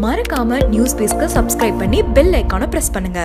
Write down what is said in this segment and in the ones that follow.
மறக்காம நியூஸ் பேஸ்க்கு சப்ஸ்கிரைப் பண்ணி பெல் ஐக்கானை பிரஸ் பண்ணுங்க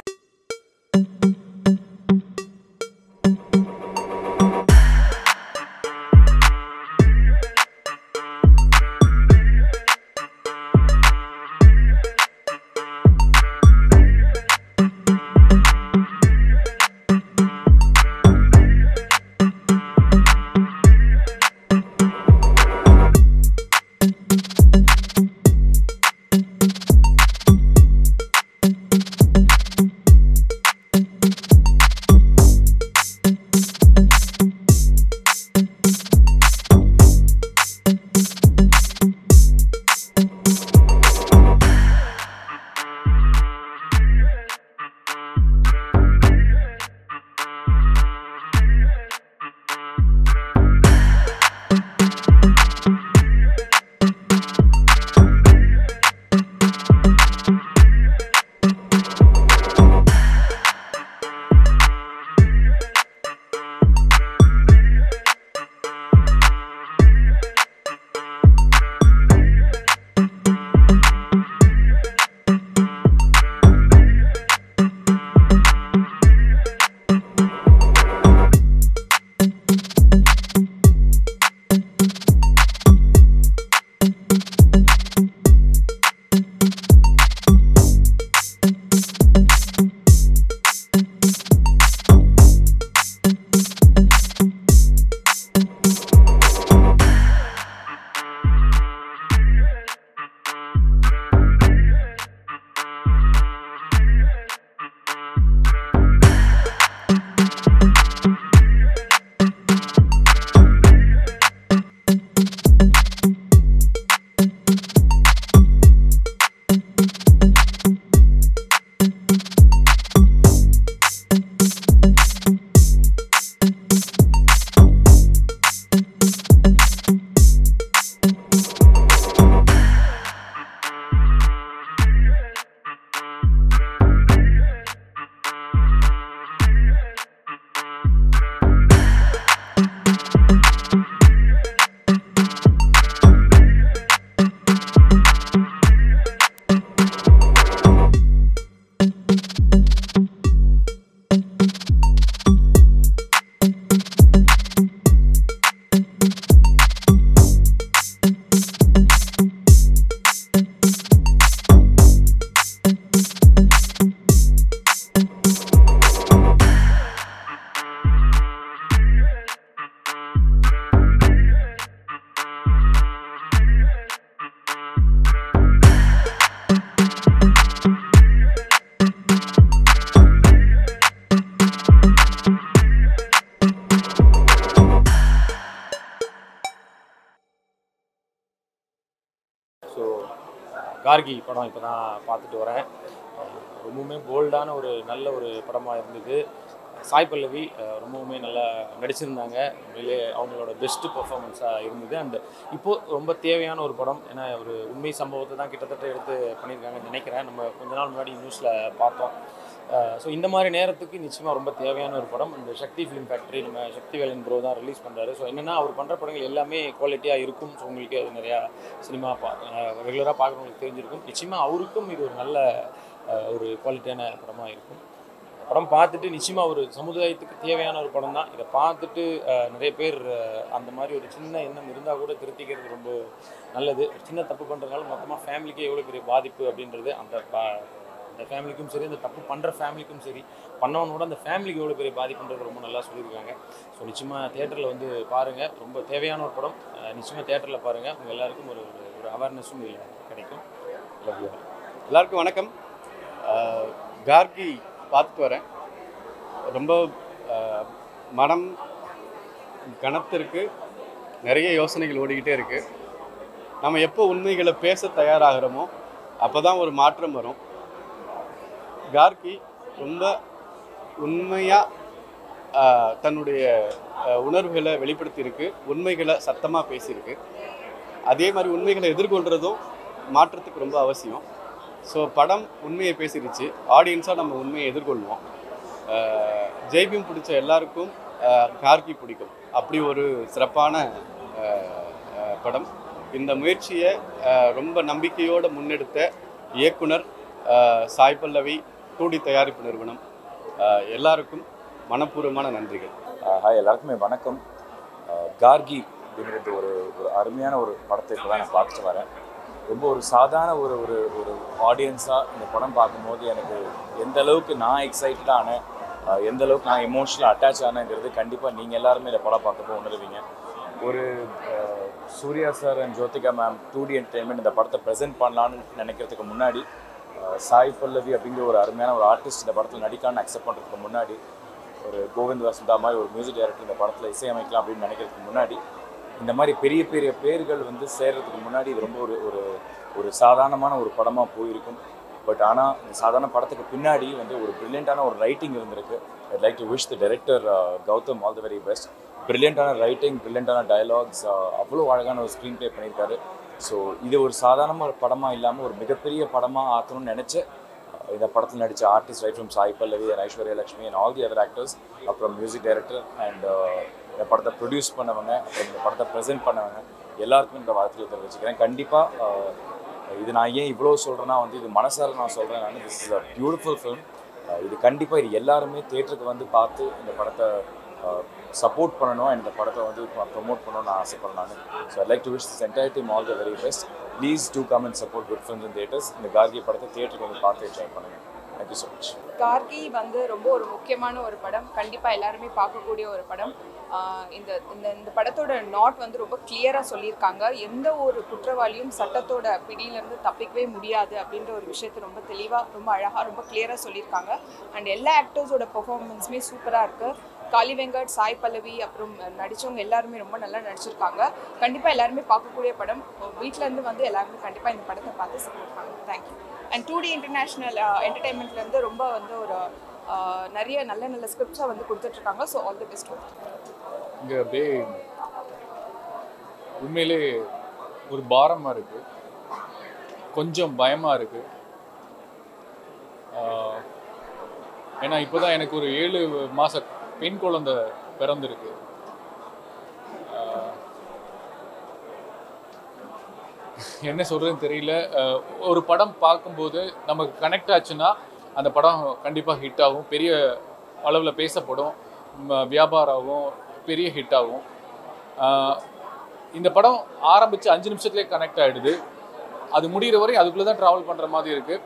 ஸோ கார்கி படம் இப்போ தான் பார்த்துட்டு வரேன் அஹ் ரொம்பவுமே போல்டான ஒரு நல்ல ஒரு படமாக இருந்தது சாய் பல்லவி அஹ் ரொம்பவுமே நல்லா நடிச்சிருந்தாங்க உண்மையிலே அவங்களோட பெஸ்ட்டு பர்ஃபார்மன்ஸாக இருந்தது அண்ட் இப்போது ரொம்ப தேவையான ஒரு படம் ஏன்னா ஒரு உண்மை சம்பவத்தை தான் கிட்டத்தட்ட எடுத்து பண்ணியிருக்காங்கன்னு நினைக்கிறேன் நம்ம கொஞ்ச நாள் முன்னாடி நியூஸில் பார்த்தோம் ஸோ இந்த மாதிரி நேரத்துக்கு நிச்சயமாக ரொம்ப தேவையான ஒரு படம் இந்த சக்தி ஃபிலிம் ஃபேக்ட்ரி நம்ம சக்தி வேலன் ப்ரோ தான் ரிலீஸ் பண்ணுறாரு ஸோ என்னென்னா அவர் பண்ணுற படங்கள் எல்லாமே குவாலிட்டியாக இருக்கும் ஸோ உங்களுக்கு அது நிறையா சினிமா பா ரெகுலராக பார்க்குறவங்களுக்கு தெரிஞ்சிருக்கும் நிச்சயமாக அவருக்கும் இது ஒரு நல்ல அஹ், ஒரு குவாலிட்டியான படமாக இருக்கும் படம் பார்த்துட்டு நிச்சயமாக ஒரு சமுதாயத்துக்கு தேவையான ஒரு படம் தான் இதை பார்த்துட்டு அஹ், நிறைய பேர் அஹ், அந்த மாதிரி ஒரு சின்ன எண்ணம் இருந்தால் கூட திருத்திக்கிறது ரொம்ப நல்லது ஒரு சின்ன தப்பு பண்ணுறதுனால மொத்தமாக ஃபேமிலிக்கே எவ்வளோ பெரிய பாதிப்பு அப்படின்றது அந்த பா- அந்த ஃபேமிலிக்கும் சரி அந்த தப்பு பண்ணுற ஃபேமிலிக்கும் சரி பண்ணவனோட அந்த ஃபேமிலிக்கு எவ்வளோ பெரிய பாதிப்புன்றது ரொம்ப நல்லா சொல்லியிருக்காங்க ஸோ நிச்சயமாக தேட்டரில் வந்து பாருங்கள் ரொம்ப தேவையான ஒரு படம் அஹ், நிச்சயமாக தேட்டரில் பாருங்கள் உங்கள் எல்லாருக்கும் ஒரு ஒரு- ஒரு அவேர்னஸும் இதில் கிடைக்கும் லவ் யூ எல்லாருக்கும் வணக்கம் ஆஹ் கார்கி பார்த்துட்டு வரேன் ரொம்ப ஆஹ் மனம் கணத்திற்கு நிறைய யோசனைகள் ஓடிக்கிட்டே இருக்குது நம்ம எப்போ உண்மைகளை பேச தயாராகிறோமோ அப்போ தான் ஒரு மாற்றம் வரும் கார்கி ரொம்ப உண்மையாக தன்னுடைய ஆஹ் உணர்வுகளை வெளிப்படுத்தியிருக்கு உண்மைகளை சத்தமாக பேசியிருக்கு அதே மாதிரி உண்மைகளை எதிர்கொள்கிறதும் மாற்றத்துக்கு ரொம்ப அவசியம் ஸோ படம் உண்மையை பேசிடுச்சு ஆடியன்ஸாக நம்ம உண்மையை எதிர்கொள்வோம் ஆஹ் ஜெய்பீம் பிடிச்ச எல்லாருக்கும் ஆஹ் கார்கி பிடிக்கும் அப்படி ஒரு சிறப்பான ஆஹ் ஆஹ் படம் இந்த முயற்சியை ஆஹ் ரொம்ப நம்பிக்கையோடு முன்னெடுத்த இயக்குனர் அஹ், சாய் பல்லவி டூடி தயாரிப்பு நிறுவனம் அஹ், எல்லாருக்கும் மனப்பூர்வமான நன்றிகள் ஹாய் எல்லாருக்குமே வணக்கம் அஹ் கார்கி அப்படிங்கிறது ஒரு ஒரு அருமையான ஒரு படத்தை இப்போ தான் நான் பார்த்துட்டு வரேன் ரொம்ப ஒரு சாதாரண ஒரு ஒரு ஒரு ஆடியன்ஸாக இந்த படம் பார்க்கும்போது எனக்கு எந்த அளவுக்கு நான் எக்ஸைட்டட் ஆனேன் அஹ் எந்த அளவுக்கு நான் எமோஷனலாக அட்டாச் ஆனேங்கிறது கண்டிப்பாக நீங்கள் எல்லாருமே இந்த படம் பார்க்கப்போ உணருவீங்க ஒரு அஹ், Surya sir and Jyothika ma'am two D entertainment இந்த படத்தை ப்ரெசென்ட் பண்ணலான்னு நினைக்கிறதுக்கு முன்னாடி அஹ், சாய் பல்லவி அப்படிங்கிற ஒரு அருமையான ஒரு ஆர்டிஸ்ட் இந்த படத்தில் நடிக்கான்னு அக்செப்ட் பண்ணுறதுக்கு முன்னாடி ஒரு கோவிந்த் வசந்தா மாதிரி ஒரு மியூசிக் டைரக்டர் இந்த படத்தில் இசையமைக்கலாம் அப்படின்னு நினைக்கிறதுக்கு முன்னாடி இந்த மாதிரி பெரிய பெரிய பேர்கள் வந்து சேர்றதுக்கு முன்னாடி இது ரொம்ப ஒரு ஒரு ஒரு சாதாரணமான ஒரு படமாக போயிருக்கும் பட் ஆனால் இந்த சாதாரண படத்துக்கு பின்னாடி வந்து ஒரு பிரில்லியண்ட்டான ஒரு ரைட்டிங் இருந்திருக்கு I like to wish the director Gautham all the very best பிரில்லியண்ட்டான ரைட்டிங் பிரில்லியண்ட்டான டயலாக்ஸ் அவ்வளோ அழகான ஒரு ஸ்க்ரீன் ப்ளே பண்ணியிருக்காரு ஸோ இது ஒரு சாதாரண ஒரு படமாக இல்லாமல் ஒரு மிகப்பெரிய படமாக ஆக்கணும்னு நினச்ச இந்த படத்தில் நடித்த artist right from Sai Pallavi and Aishwarya Lakshmi and all the other actors அப்புறம் மியூசிக் டைரக்டர் அண்ட் இந்த படத்தை ப்ரொடியூஸ் பண்ணவங்க அப்புறம் இந்த படத்தை ப்ரெசென்ட் பண்ணவங்க எல்லாருக்கும் இந்த வாழ்த்துக்கள் தெரிவிச்சுக்கிறேன் கண்டிப்பாக இது நான் ஏன் இவ்வளோ சொல்கிறேன்னா வந்து இது மனசார நான் சொல்கிறேன் நான் this is a beautiful film இது கண்டிப்பாக இது எல்லாருமே தேட்டருக்கு வந்து பார்த்து இந்த படத்தை சப்போர்ட் பண்ணணும் and இந்த படத்தை வந்து ப்ரொமோட் பண்ணணும்னு நான் ஆசைப்படுறேன் நான் so I like to wish this entire team all the very best please to come and support good films in theatres இந்த கார்கி படத்தை தேட்டருக்கு வந்து பார்த்து என்ஜாய் பண்ணுங்கள் தேங்க்யூ ஸோ மச் கார்கி வந்து ரொம்ப ஒரு முக்கியமான ஒரு படம் கண்டிப்பாக எல்லாருமே பார்க்கக்கூடிய ஒரு படம் ஆஹ் இந்த இந்த இந்த படத்தோட நாட் வந்து ரொம்ப கிளியராக சொல்லியிருக்காங்க எந்த ஒரு குற்றவாளியும் சட்டத்தோட பிடியிலேருந்து தப்பிக்கவே முடியாது அப்படின்ற ஒரு விஷயத்தை ரொம்ப தெளிவாக ரொம்ப அழகாக ரொம்ப கிளியராக சொல்லியிருக்காங்க அண்ட் எல்லா ஆக்டர்ஸோட பெர்ஃபார்மன்ஸுமே சூப்பராக இருக்குது காளி வெங்கட் சாய் பல்லவி அப்புறம் நடித்தவங்க எல்லாருமே ரொம்ப நல்லா நடிச்சிருக்காங்க கண்டிப்பாக எல்லாருமே பார்க்கக்கூடிய படம் வீட்டிலேருந்து வந்து எல்லாருமே கண்டிப்பாக இந்த படத்தை பார்த்து சப்போர்ட் பண்ணுங்க thank you and two D international என்டர்டைன்மெண்ட்லேருந்து ரொம்ப வந்து ஒரு ஆஹ், நிறைய நல்ல நல்ல ஸ்கிரிப்ட்ஸை வந்து கொடுத்துட்ருக்காங்க ஸோ ஆல் தி பெஸ்ட் இங்கே அப்படியே உண்மையிலே ஒரு பாரமாக இருக்குது கொஞ்சம் பயமாக இருக்குது ஏன்னா இப்போ தான் எனக்கு ஒரு ஏழு மாத பெண் குழந்தை பிறந்திருக்கு ஆஹ், என்ன சொல்கிறதுன்னு தெரியல ஆஹ், ஒரு படம் பார்க்கும்போது நமக்கு கனெக்ட் ஆச்சுன்னா அந்த படம் கண்டிப்பாக ஹிட் ஆகும் பெரிய அளவில் பேசப்படும் ம- வியாபாரம் ஆகும் பெரிய ஹிட் ஆகும் ஆஹ், இந்த படம் ஆரம்பித்து அஞ்சு நிமிஷத்துலேயே கனெக்ட் ஆகிடுது அது முடிகிற வரை அதுக்குள்ளே தான் ட்ராவல் பண்ணுற மாதிரி இருக்குது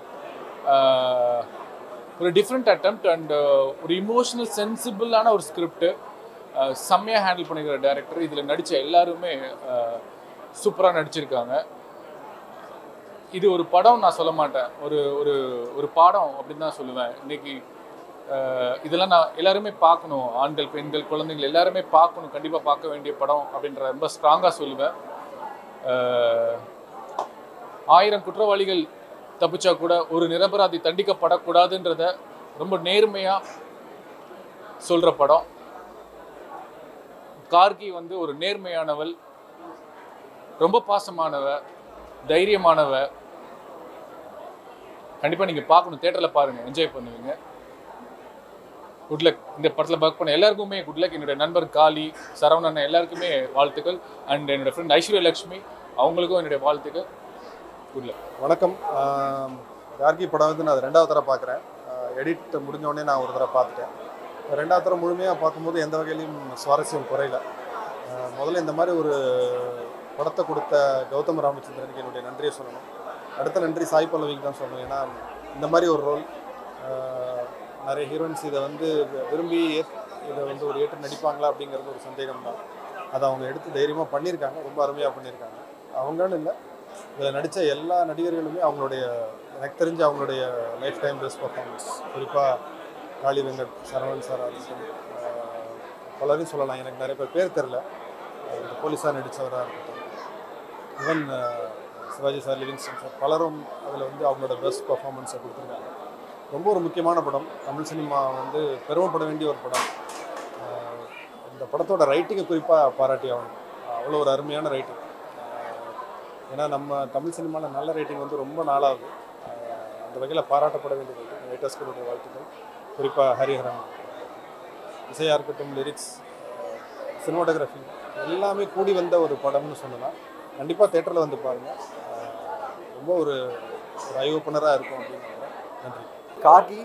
ஒரு டிஃப்ரெண்ட் அட்டம்ப்ட் அண்ட் ஒரு இமோஷனல் சென்சிபிளான ஒரு ஸ்கிரிப்ட் செம்மையாக ஹேண்டில் பண்ணிக்கிற டேரக்டர் இதில் நடித்த எல்லாருமே சூப்பராக நடிச்சிருக்காங்க இது ஒரு படம் நான் சொல்ல மாட்டேன் ஒரு ஒரு ஒரு பாடம் அப்படின்னு தான் சொல்லுவேன் இன்னைக்கு அஹ், இதெல்லாம் நான் எல்லாருமே பார்க்கணும் ஆண்கள் பெண்கள் குழந்தைகள் எல்லாருமே பார்க்கணும் கண்டிப்பாக பார்க்க வேண்டிய படம் அப்படின்ற ரொம்ப ஸ்ட்ராங்காக சொல்லுவேன் அஹ், ஆயிரம் குற்றவாளிகள் தப்பிச்சா கூட ஒரு நிரபராதி தண்டிக்கப்படக்கூடாதுன்றத ரொம்ப நேர்மையாக சொல்கிற படம் கார்கி வந்து ஒரு நேர்மையானவள் ரொம்ப பாசமானவ தைரியமானவ கண்டிப்பாக நீங்கள் பார்க்கணும் தேட்டரில் பாருங்கள் என்ஜாய் பண்ணுவீங்க குட்லக் இந்த படத்தில் ஒர்க் பண்ண எல்லாருக்குமே குட்லக் என்னுடைய நண்பர் காளி சரவணன் எல்லாருக்குமே வாழ்த்துக்கள் அண்ட் என்னோட ஃப்ரெண்ட் ஐஸ்வர்யா லட்சுமி அவங்களுக்கும் என்னுடைய வாழ்த்துக்கள் குட்லக் வணக்கம் ஆம், கார்கி படம் வந்து நான் அது ரெண்டாவது தடவை பார்க்குறேன் எடிட் முடிஞ்ச உடனே நான் ஒரு தடவை பார்த்துட்டேன் ரெண்டாவது தடவை முழுமையாக பார்க்கும்போது எந்த வகையிலையும் சுவாரஸ்யம் குறையல ஆஹ், முதல்ல இந்த மாதிரி ஒரு படத்தை கொடுத்த கௌதம் ராமச்சந்திரனுக்கு என்னுடைய நன்றியை சொல்லணும் அடுத்த நன்றி சாய் பல்லவிக்கு தான் சொல்லணும் ஏன்னா இந்த மாதிரி ஒரு ரோல் நிறைய ஹீரோயின்ஸ் இதை வந்து விரும்பி ஏத்- இதை வந்து ஒரு ஏற்று நடிப்பாங்களா அப்படிங்கிறது ஒரு சந்தேகம் தான் அதை அவங்க எடுத்து தைரியமாக பண்ணியிருக்காங்க ரொம்ப அருமையாக பண்ணியிருக்காங்க அவங்கன்னு இல்லை இதில் நடித்த எல்லா நடிகர்களுமே அவங்களுடைய எனக்கு தெரிஞ்ச அவங்களுடைய லைஃப் டைம் பெஸ்ட் பர்ஃபார்மன்ஸ் குறிப்பாக காளி வெங்கட் சரவணன் சார் இருக்கட்டும் ஆஹ் பலரையும் சொல்லலாம் எனக்கு நிறைய பேர் பேர் தெரில இந்த போலீஸாக நடித்தவராக இருக்கட்டும் even Sivaji sir Livingston sir பலரும் அதில் வந்து அவங்களோட பெஸ்ட் பர்ஃபார்மன்ஸை கொடுத்துருக்காங்க ரொம்ப ஒரு முக்கியமான படம் தமிழ் சினிமா வந்து பெருமைப்பட வேண்டிய ஒரு படம் ஆஹ் இந்த படத்தோட ரைட்டிங்கை குறிப்பாக பாராட்டி ஆகணும் அவ்வளோ ஒரு அருமையான ரைட்டிங் ஏன்னா நம்ம தமிழ் சினிமாவில் நல்ல ரேட்டிங் வந்து ரொம்ப நாளாகுது ஆஹ் அந்த வகையில் பாராட்டப்பட வேண்டிய ரைட்டிங் ரைட்டர்ஸ்களுடைய வாழ்த்துக்கள் குறிப்பாக ஹரிஹரன் இசையாக இருக்கட்டும் லிரிக்ஸ் சினிமாட்டோகிராஃபி எல்லாமே கூடி வந்த ஒரு படம்னு சொல்லலாம் கண்டிப்பாக தேட்டரில் வந்து பாருங்கள் ரொம்ப ஒரு ஒரு ஐ ஓப்பனராக இருக்கும் அப்படின்னு நம்புறேன் நன்றி கார்கி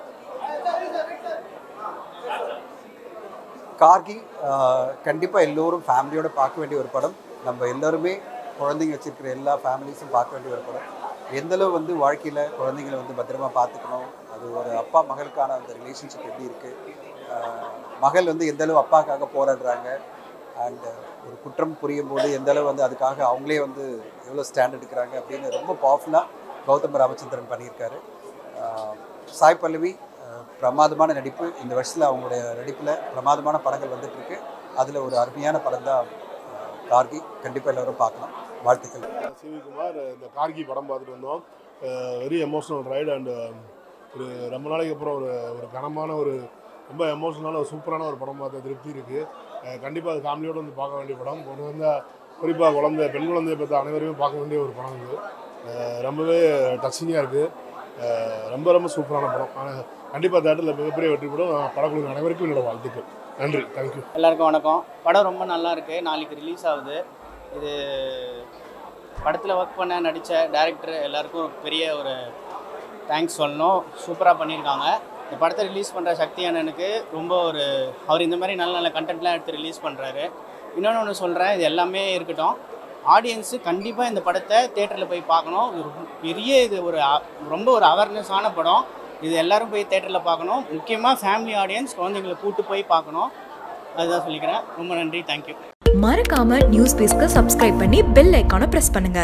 கார்கி கண்டிப்பாக எல்லோரும் ஃபேமிலியோட பார்க்க வேண்டிய ஒரு படம் நம்ம எல்லாருமே குழந்தைங்க வச்சிருக்கிற எல்லா ஃபேமிலிஸும் பார்க்க வேண்டிய ஒரு படம் எந்தளவு வந்து வாழ்க்கையில் குழந்தைங்களை வந்து பத்திரமா பார்த்துக்கணும் அது ஒரு அப்பா மகளுக்கான அந்த ரிலேஷன்ஷிப் எப்படி இருக்குது மகள் வந்து எந்தளவு அப்பாக்காக போராடுறாங்க அண்ட் ஒரு குற்றம் புரியும் போது எந்தளவு வந்து அதுக்காக அவங்களே வந்து எவ்வளோ ஸ்டாண்ட் எடுக்கிறாங்க அப்படின்னு ரொம்ப பவர்ஃபுல்லாக கௌதம் ராமச்சந்திரன் பண்ணியிருக்காரு ஆஹ் சாய் பல்லவி ஆஹ் பிரமாதமான நடிப்பு இந்த வருஷத்தில் அவங்களுடைய நடிப்பில் பிரமாதமான படங்கள் வந்துட்டுருக்கு அதில் ஒரு அருமையான படம் தான் ஆஹ் கார்கி கண்டிப்பாக எல்லோரும் பார்க்கலாம் வாழ்த்துக்கள் சிவிகுமார் இந்த கார்கி படம் பார்த்துட்டு வந்தோம் வெரி எமோஷனல் ரைடு அண்டு ஒரு ரொம்ப நாளைக்கு அப்புறம் ஒரு ஒரு கனமான ஒரு ரொம்ப எமோஷனலான ஒரு சூப்பரான ஒரு படம் பார்த்த திருப்தி இருக்குது கண்டிப்பாக அது ஃபேமிலியோடு வந்து பார்க்க வேண்டிய படம் கொண்டு வந்தால் குறிப்பாக குழந்தை பெண் குழந்தையை பற்றி அனைவருமே பார்க்க வேண்டிய ஒரு படம் இது அஹ் ரொம்பவே டச்சிங்காக இருக்குது ரொம்ப ரொம்ப சூப்பரான படம் ஆனால் கண்டிப்பாக தேட்டரில் மிகப்பெரிய வெற்றி படம் படக்குழு அனைவருக்கும் என்னோட வாழ்த்துக்கள் நன்றி தேங்க்யூ எல்லாருக்கும் வணக்கம் படம் ரொம்ப நல்லா இருக்கு நாளைக்கு ரிலீஸ் ஆகுது இது படத்தில் ஒர்க் பண்ண நடித்த டேரக்டர் எல்லாருக்கும் பெரிய ஒரு தேங்க்ஸ் சொல்லணும் சூப்பராக பண்ணியிருக்காங்க இந்த படத்தை ரிலீஸ் பண்ணுற சக்தி அண்ணனுக்கு ரொம்ப ஒரு அவர் இந்த மாதிரி நல்ல நல்ல கண்டென்ட்லாம் எடுத்து ரிலீஸ் பண்ணுறாரு இன்னொன்று ஒன்று சொல்கிறேன் இது எல்லாமே இருக்கட்டும் ஆடியன்ஸு கண்டிப்பாக இந்த படத்தை தேட்டரில் போய் பார்க்கணும் இது ரொம்ப பெரிய இது ஒரு அ- ரொம்ப ஒரு அவேர்னஸான படம் இது எல்லாரும் போய் தேட்டரில் பார்க்கணும் முக்கியமாக ஃபேமிலி ஆடியன்ஸ் குழந்தைங்களை கூட்டு போய் பார்க்கணும் அதுதான் சொல்லிக்கிறேன் ரொம்ப நன்றி தேங்க்யூ மறக்காம நியூஸ் பேஸ்க்கு சப்ஸ்கிரைப் பண்ணி பெல் ஐக்கானை பிரஸ் பண்ணுங்க